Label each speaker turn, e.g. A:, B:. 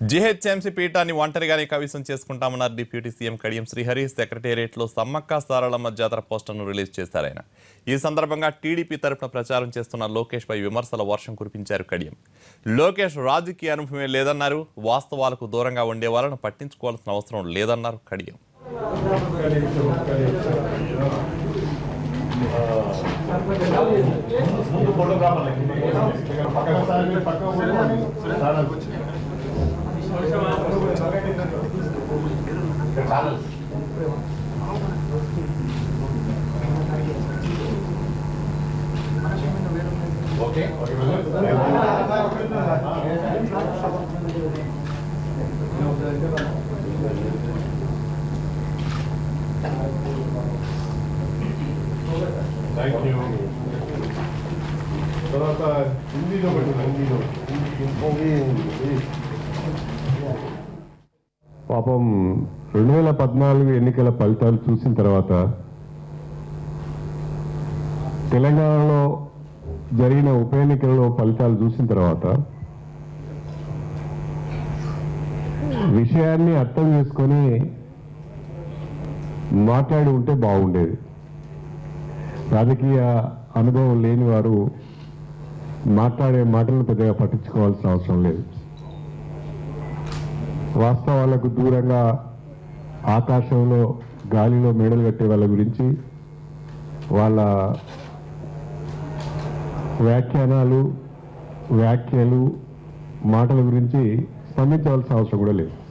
A: GHMC పీఠాన్ని ఒంటరిగానే కవిసం చేసుకుంటామన్నారు డిప్యూటీ సీఎం కడియం శ్రీహరి సెక్రటేరియట్లో సమ్మక్క సారళమ్మ జాతర పోస్టర్ను రిలీజ్ చేశారు ఆయన ఈ సందర్భంగా టీడీపీ తరపున ప్రచారం చేస్తున్న లోకేష్ పై విమర్శల వర్షం కురిపించారు కడియం లోకేష్ రాజకీయ అనుభవమే లేదన్నారు వాస్తవాలకు దూరంగా ఉండే వాళ్ళను పట్టించుకోవాల్సిన అవసరం లేదన్నారు కడియం
B: థ్యాంక్ యూ తర్వాత హిందీలో పెట్టిన హిందీలో పాపం రెండు వేల పద్నాలుగు ఎన్నికల ఫలితాలు చూసిన తర్వాత తెలంగాణలో జరిగిన ఉప ఎన్నికల్లో ఫలితాలు చూసిన తర్వాత విషయాన్ని అర్థం చేసుకొని మాట్లాడి ఉంటే బాగుండేది రాజకీయ అనుభవం లేని వారు మాట్లాడే మాటలను పెద్దగా పట్టించుకోవాల్సిన అవసరం లేదు వాస్తవాలకు దూరంగా ఆకాశంలో గాలిలో మేడలు కట్టే వాళ్ళ గురించి వాళ్ళ వ్యాఖ్యానాలు వ్యాఖ్యలు మాటల గురించి స్పందించవలసిన అవసరం కూడా లేదు